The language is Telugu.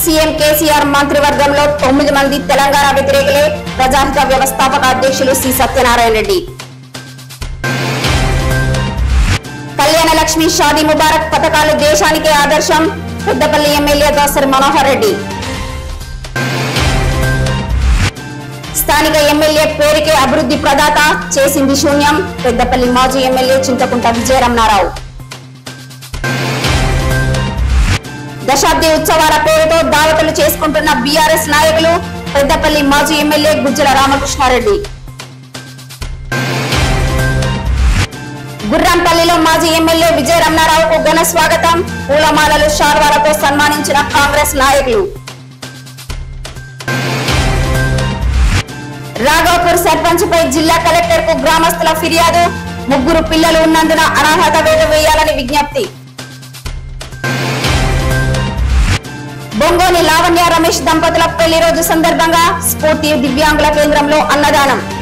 సీఎం కేసీఆర్ మంత్రివర్గంలో తొమ్మిది మంది తెలంగాణ వ్యతిరేకులే ప్రజాహిత వ్యవస్థాపక అధ్యక్షులు సి సత్యనారాయణ రెడ్డి కళ్యాణ లక్ష్మి షాదీ ముబారక్ పథకాలు దేశానికే ఆదర్శం పెద్దపల్లి ఎమ్మెల్యే దాసరి మనోహర్ రెడ్డి స్థానిక ఎమ్మెల్యే పేరుకే అభివృద్ధి ప్రదాత చేసింది శూన్యం పెద్దపల్లి మాజీ ఎమ్మెల్యే చింతకుంట విజయరమణారావు దశాబ్ది ఉత్సవాల పేరుతో దావతులు చేసుకుంటున్న బీఆర్ఎస్ నాయకులు పెద్దపల్లి మాజీ ఎమ్మెల్యే గుజ్జల రామకృష్ణారెడ్డి గుర్రంపల్లిలో మాజీ ఎమ్మెల్యే విజయ రమణారావుకు ఘన స్వాగతం పూలమాలలు షార్వాలతో సన్మానించిన కాంగ్రెస్ నాయకులు రాఘవపూర్ సర్పంచ్ పై జిల్లా కలెక్టర్ కు గ్రామస్తుల ఫిర్యాదు ముగ్గురు పిల్లలు ఉన్నందున అనర్హత వేటు వేయాలని విజ్ఞప్తి బొంగోని లావణ్య రమేష్ దంపతుల పెళ్లి రోజు సందర్భంగా స్ఫూర్తి దివ్యాంగుల కేంద్రంలో అన్నదానం